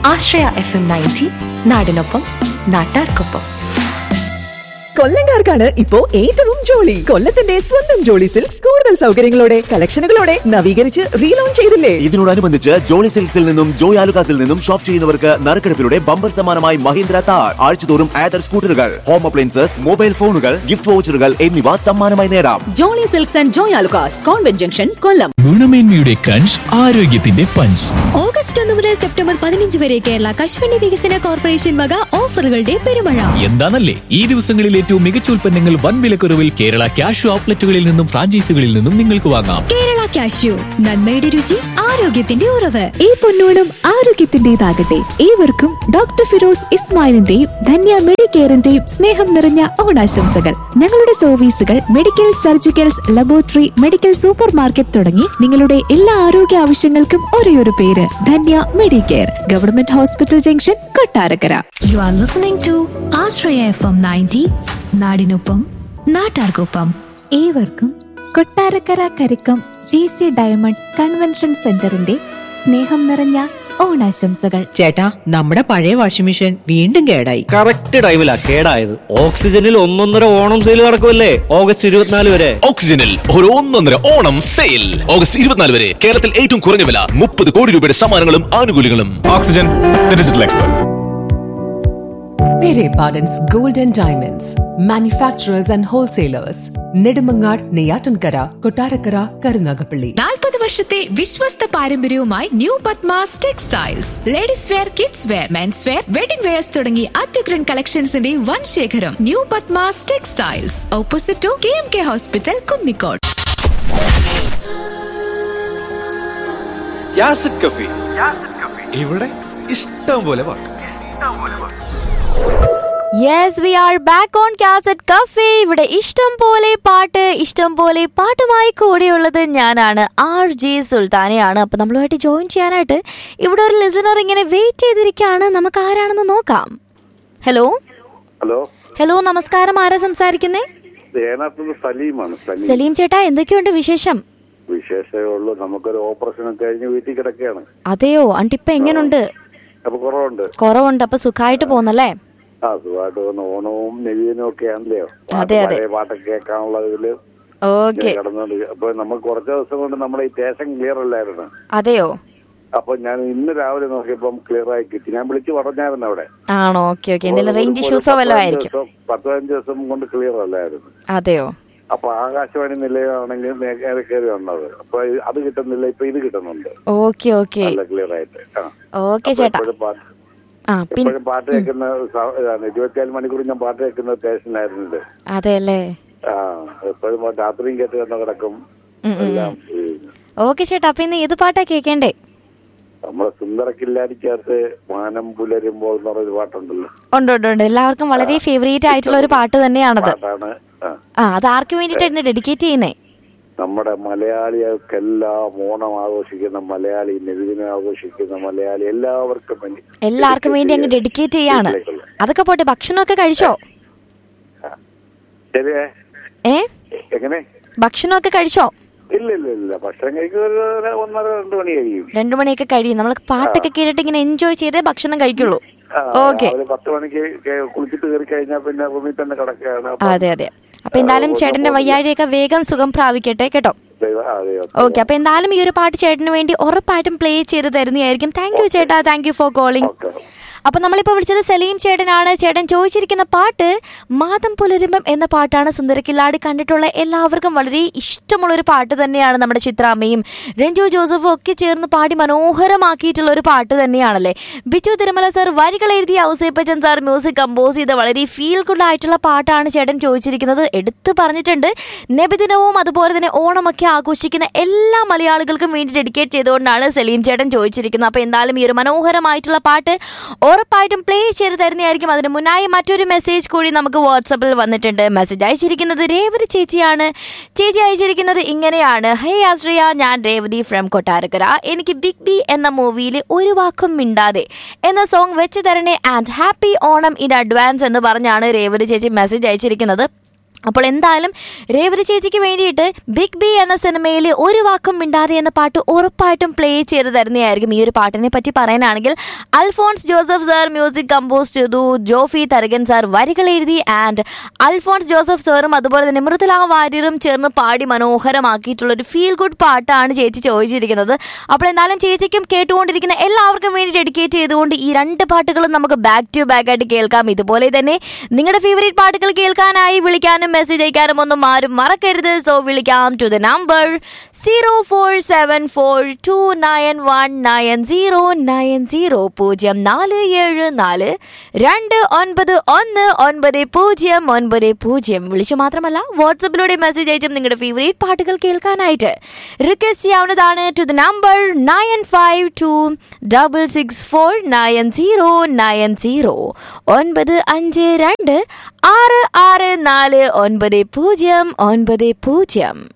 ആശ്രയ F M ninety നാടിനൊപ്പം നാട്ടാർക്കൊപ്പം കൊല്ലങ്കാർക്കാണ് ഇപ്പോ ഏറ്റവും ജോളി കൊല്ലത്തിന്റെ സ്വന്തം ജോളി സിൽക്സ് കൂടുതൽ സൗകര്യങ്ങളോടെ കളക്ഷനുകളോടെ നവീകരിച്ച് റീലോഞ്ച് ചെയ്തില്ലേ ഇതിനോടനുബന്ധിച്ച് ജോളി സിൽക്സിൽ നിന്നും ജോയ് ആലുകാസിൽ നിന്നും ഷോപ്പ് ചെയ്യുന്നവർക്ക് നറുക്കെടുപ്പിലൂടെ ബമ്പർ സമ്മാനമായി മഹീന്ദ്ര താർ ആഴ്ചതോറും ആദർ സ്കൂട്ടറുകൾ ഹോം അപ്ലയൻസസ് മൊബൈൽ ഫോണുകൾ ഗിഫ്റ്റ് വൗച്ചറുകൾ എന്നിവ സമ്മാനമായി നേടാം Jolly Silks and Joy Alukkas convent junction Kollam ഗുണമേന്മയുടെ ക്രഞ്ച് ആരോഗ്യത്തിന്റെ പഞ്ച് ഓഗസ്റ്റ് ഒന്ന് മുതൽ സെപ്റ്റംബർ പതിനഞ്ച് വരെ കേരള കശുവണ്ടി വികസന കോർപ്പറേഷൻ വക ഓഫറുകളുടെ പെരുമഴ എന്താണല്ലേ ഈ ദിവസങ്ങളിൽ ഏറ്റവും മികച്ച ഉൽപ്പന്നങ്ങൾ വൻ വിലക്കുറവിൽ കേരള ക്യാഷ് ഔട്ട്ലെറ്റുകളിൽ നിന്നും ഫ്രാഞ്ചൈസികളിൽ നിന്നും നിങ്ങൾക്ക് വാങ്ങാം കേരള കാഷ്യൂ നന്മയുടെ രുചി ആരോഗ്യത്തിന്റെ ഉറവ് ഈ പൊന്നോണം ആരോഗ്യത്തിന്റേതാകട്ടെ ഏവർക്കും ഡോക്ടർ ഫിറോസ് ഇസ്മായിലിന്റെയും ധന്യ മെഡിക്കെയറിന്റെയും സ്നേഹം നിറഞ്ഞ ഓണാശംസകൾ ഞങ്ങളുടെ സർവീസുകൾ medical surgicals laboratory medical super market തുടങ്ങി നിങ്ങളുടെ എല്ലാ ആരോഗ്യ ആവശ്യങ്ങൾക്കും ഒരേയൊരു പേര് Dhanya Medicare government hospital junction Kottarakkara you are listening to Ashraya F M ninety നാടിനൊപ്പം നാട്ടാർക്കൊപ്പം ഏവർക്കും Kottarakkara Karikkam G C diamond convention സെന്ററിന്റെ സ്നേഹം നിറഞ്ഞ ഓണാശംസകൾ ചേട്ടാ നമ്മുടെ പഴയ വാഷിംഗ് മെഷീൻ വീണ്ടും കേടായി കറക്റ്റ് ടൈമിലാ കേടായത് ഓക്സിജനിൽ ഒന്നൊന്നര ഓണം സെയിൽ നടക്കുമല്ലേ ഓഗസ്റ്റ് ഇരുപത്തിനാല് വരെ ഓക്സിജനിൽ ഒരു ഒന്നൊന്നര ഓണം സെയിൽ ഓഗസ്റ്റ് ഇരുപത്തിനാല് വരെ കേരളത്തിൽ ഏറ്റവും കുറഞ്ഞ വില മുപ്പത് കോടി രൂപയുടെ സമ്മാനങ്ങളും ആനുകൂല്യങ്ങളും oxygen digital expert Pere Pardon's Gold and Diamonds, manufacturers and wholesalers, Nedumangad, Neyatankara, Kotarakara, Karunagapalli. നാൽപ്പത് വർഷത്തെ വിശ്വസ്ത പാരമ്പര്യവുമായി new Padmas textiles ladies wear kids wear men's wear wedding wears തുടങ്ങി അത്യുഗ്രൻ കളക്ഷൻസിന്റെ വൻ ശേഖരം new Padmas textiles opposite to K M K hospital Kunnicode യാസിഡ് കഫി ഇവിടെ ഇഷ്ടം പോലെ പാട്ട് yes we are back on cassette cafe ഇവിടെ ഇഷ്ടം പോലെ പാട്ട് ഇഷ്ടം പോലെ പാട്ടുമായി കൂടെയുള്ളത് ഞാനാണ് ആർ ജെ സുൽത്താനയാണ് അപ്പൊ നമ്മളുമായിട്ട് ജോയിൻ ചെയ്യാനായിട്ട് ഇവിടെ ഒരു ലിസണർ ഇങ്ങനെ വെയിറ്റ് ചെയ്തിരിക്കുകയാണ് നമുക്ക് ആരാണെന്ന് നോക്കാം ഹലോ ഹലോ ഹലോ നമസ്കാരം ആരാ സംസാരിക്കുന്നേ ഏനാത്തത് സലീമാണ് സലീം സലീം ചേട്ടാ എന്തൊക്കെയുണ്ട് വിശേഷം വിശേഷമേ ഉള്ളൂ നമുക്കൊരു ഓപ്പറേഷൻ കഴിഞ്ഞ് വീട്ടിൽ കിടക്കുകയാണ് അതെയോ അണ്ടിപ്പ എങ്ങനുണ്ട് അപ്പൊ കുറവുണ്ട് കുറവുണ്ട് അപ്പൊ സുഖമായിട്ട് പോന്നല്ലേ ആ സുഖമായിട്ട് വന്ന് ഓണവും നെവീനും ഒക്കെ ആണല്ലോ അതെ, അതെ. പഴയ പാട്ടൊക്കെ കേൾക്കാനുള്ള ഇതില് ഓക്കെ കിടന്നുകൊണ്ട് അപ്പൊ നമുക്ക് കുറച്ച് ദിവസം കൊണ്ട് നമ്മുടെ ഈ സ്റ്റേഷൻ ക്ലിയർ അല്ലായിരുന്നു അതെയോ അപ്പൊ ഞാൻ ഇന്ന് രാവിലെ നോക്കിയപ്പം ക്ലിയർ ആയി കിട്ടി ഞാൻ വിളിച്ചു പറഞ്ഞായിരുന്നു അവിടെ ആണോ ഓക്കെ ഓക്കെ എന്തെങ്കിലും റേഞ്ച് ഇഷ്യൂസോ വല്ലതും ആയിരിക്കും പത്ത് പതിനഞ്ച് ദിവസം കൊണ്ട് ക്ലിയർ അല്ലായിരുന്നു അതെയോ അപ്പൊ ആകാശവാണി നിലയമാണെങ്കിൽ നേരെ കയറി വന്നത് അപ്പൊ അത് കിട്ടുന്നില്ല ഇപ്പൊ ഇത് കിട്ടുന്നുണ്ട് ഓക്കെ ഓക്കെ നല്ല ക്ലിയർ ആയിട്ട് ആ. ഓക്കെ അപ്പൊ ചേട്ടാ എപ്പോഴും പാട്ട് ആ പിന്നെ എപ്പോഴും പാട്ട് കേൾക്കുന്ന സ- ഇതാണ് ഇരുപത്തിനാല് മണിക്കൂർ ഞാൻ പാട്ട് കേൾക്കുന്ന സ്റ്റേഷനായിരുന്നു ഇത് അതെല്ലേ ആ എപ്പോഴും പാട്ട് രാത്രിയും കേട്ട് തന്നെ കിടക്കും ഉം, ഉം, എല്ലാം ഉം. ഓക്കെ ചേട്ടാ അപ്പൊ ഇന്ന് ഏത് പാട്ടാ കേക്കേണ്ടേ നമ്മളെ സുന്ദര കില്ലാടിക്കകത്ത് മാനം പുലരുമ്പോൾ എന്ന് പറഞ്ഞൊരു പാട്ടുണ്ടല്ലോ ഉണ്ട് ഉണ്ട് ഉണ്ട് എല്ലാവർക്കും വളരെ ഫേവറേറ്റ് ആയിട്ടുള്ള ഒരു പാട്ട് തന്നെയാണത് പാട്ടാണ് ആ. ആ അത് ആർക്ക് വേണ്ടിയിട്ടാണ് ഡെഡിക്കേറ്റ് ചെയ്യുന്നേ നമ്മുടെ മലയാളികൾക്കെല്ലാം ഓണം ആഘോഷിക്കുന്ന മലയാളി നബിദിനം ആഘോഷിക്കുന്ന മലയാളി എല്ലാവർക്കും വേണ്ടി എല്ലാവർക്കും വേണ്ടി അങ്ങ് ഡെഡിക്കേറ്റ് ചെയ്യാണ് അതൊക്കെ പോട്ടെ ഭക്ഷണമൊക്കെ കഴിച്ചോ ശരിയേ ഏ എങ്ങനെ ഭക്ഷണമൊക്കെ കഴിച്ചോ ഇല്ല ഇല്ല ഇല്ല ഭക്ഷണം കഴിക്കുന്ന ഒരു ഒന്നര രണ്ട് മണി കഴിയും രണ്ടു മണിയൊക്കെ കഴിയും നമ്മൾ പാട്ടൊക്കെ കേട്ടിട്ട് ഇങ്ങനെ എൻജോയ് ചെയ്തേ ഭക്ഷണം കഴിക്കുള്ളൂ ആ, ഓക്കെ രാവിലെ പത്ത് മണിക്ക് കേ- കുളിച്ചിട്ട് കയറി കഴിഞ്ഞാൽ പിന്നെ റൂമിൽ തന്നെ കിടക്കുകയാണ് അപ്പം അതെ അതെ അപ്പൊ എന്തായാലും ചേട്ടന്റെ വയ്യാഴിയൊക്കെ വേഗം സുഖം പ്രാപിക്കട്ടെ കേട്ടോ ദൈവം- അതെ ഓക്കെ അപ്പൊ എന്തായാലും ഈ ഒരു പാട്ട് ചേട്ടന് വേണ്ടി ഉറപ്പായിട്ടും പ്ലേ ചെയ്ത് തരുന്നതായിരിക്കും താങ്ക് യു ചേട്ടാ താങ്ക് യു ഫോർ കോളിംഗ് അപ്പൊ നമ്മളിപ്പോ വിളിച്ചത് സലീം ചേട്ടനാണ് ചേട്ടൻ ചോദിച്ചിരിക്കുന്ന പാട്ട് മാതം പുലരുമ്പം എന്ന പാട്ടാണ് സുന്ദരക്കില്ലാടി കണ്ടിട്ടുള്ള എല്ലാവർക്കും വളരെ ഇഷ്ടമുള്ള ഒരു പാട്ട് തന്നെയാണ് നമ്മുടെ ചിത്രാമ്മയും രഞ്ജു ജോസഫും ഒക്കെ ചേർന്ന് പാടി മനോഹരമാക്കിയിട്ടുള്ള ഒരു പാട്ട് തന്നെയാണല്ലേ ബിജു തിരുമല സാർ വരികൾ എഴുതിയ ഔസേപ്പച്ചൻ സാർ മ്യൂസിക് കമ്പോസ് ചെയ്ത വളരെ ഫീൽ ഗുഡ് ആയിട്ടുള്ള പാട്ടാണ് ചേട്ടൻ ചോദിച്ചിരിക്കുന്നത് എടുത്തു പറഞ്ഞിട്ടുണ്ട് നബിദിനവും അതുപോലെ തന്നെ ഓണമൊക്കെ ആഘോഷിക്കുന്ന എല്ലാ മലയാളികൾക്കും വേണ്ടി ഡെഡിക്കേറ്റ് ചെയ്തുകൊണ്ടാണ് സലീം ചേട്ടൻ ചോദിച്ചിരിക്കുന്നത് അപ്പോൾ എന്തായാലും ഈ ഒരു മനോഹരമായിട്ടുള്ള പാട്ട് ഉറപ്പായിട്ടും പ്ലേ ചെയ്ത് തരുന്നതായിരിക്കും അതിന് മുന്നായി മറ്റൊരു മെസ്സേജ് കൂടി നമുക്ക് വാട്സപ്പിൽ വന്നിട്ടുണ്ട് മെസ്സേജ് അയച്ചിരിക്കുന്നത് രേവതി ചേച്ചിയാണ് ചേച്ചി അയച്ചിരിക്കുന്നത് ഇങ്ങനെയാണ് ഹേ ആശ്രയ ഞാൻ രേവതി ഫ്രം കൊട്ടാരക്കര എനിക്ക് ബിഗ് ബി എന്ന മൂവിയിൽ ഒരു വാക്കും മിണ്ടാതെ എന്ന സോങ് വെച്ച് തരണേ and happy Onam in advance എന്ന് പറഞ്ഞാണ് രേവതി ചേച്ചി മെസ്സേജ് അയച്ചിരിക്കുന്നത് അപ്പോൾ എന്തായാലും രേവതി ചേച്ചിക്ക് വേണ്ടിയിട്ട് ബിഗ് ബി എന്ന സിനിമയിൽ ഒരു വാക്കും മിണ്ടാതെ എന്ന പാട്ട് ഉറപ്പായിട്ടും പ്ലേ ചെയ്ത് തരുന്നതായിരിക്കും ഈ ഒരു പാട്ടിനെ പറ്റി പറയാനാണെങ്കിൽ Alphonse Joseph sir music compose ചെയ്തു ജോഫി തരകൻ സാർ വരികൾ എഴുതി ആൻഡ് അൽഫോൺസ് ജോസഫ് സാറും അതുപോലെ തന്നെ മൃദുല വാര്യരും ചേർന്ന് പാടി മനോഹരമാക്കിയിട്ടുള്ള ഒരു ഫീൽ ഗുഡ് പാട്ടാണ് ചേച്ചി ചോദിച്ചിരിക്കുന്നത് അപ്പോൾ എന്തായാലും ചേച്ചിക്കും കേട്ടുകൊണ്ടിരിക്കുന്ന എല്ലാവർക്കും വേണ്ടി ഡെഡിക്കേറ്റ് ചെയ്തുകൊണ്ട് ഈ രണ്ട് പാട്ടുകളും നമുക്ക് ബാക്ക് ടു ബാക്ക് ആയിട്ട് കേൾക്കാം ഇതുപോലെ തന്നെ നിങ്ങളുടെ ഫേവറേറ്റ് പാട്ടുകൾ കേൾക്കാനായി വിളിക്കാനും മെസ്സേജ് അയക്കാനും ഒന്നും ആരും മറക്കരുത് സോ വിളിക്കാം to the number zero four seven four two nine one nine zero nine zero പൂജ്യം നാല് ഏഴ് നാല് രണ്ട് ഒൻപത് ഒന്ന് ഒൻപത് പൂജ്യം ഒൻപത് പൂജ്യം വിളിച്ചു മാത്രമല്ല വാട്സപ്പിലൂടെ മെസ്സേജ് അയച്ചും നിങ്ങളുടെ ഫേവറേറ്റ് പാട്ടുകൾ കേൾക്കാനായിട്ട് റിക്വസ്റ്റ് ചെയ്യാവുന്നതാണ് to the number nine five two double six four nine zero nine zero ഒൻപത് അഞ്ച് രണ്ട് ആറ് ആറ് നാല് ഒൻപത് പൂജ്യം ഒൻപത് പൂജ്യം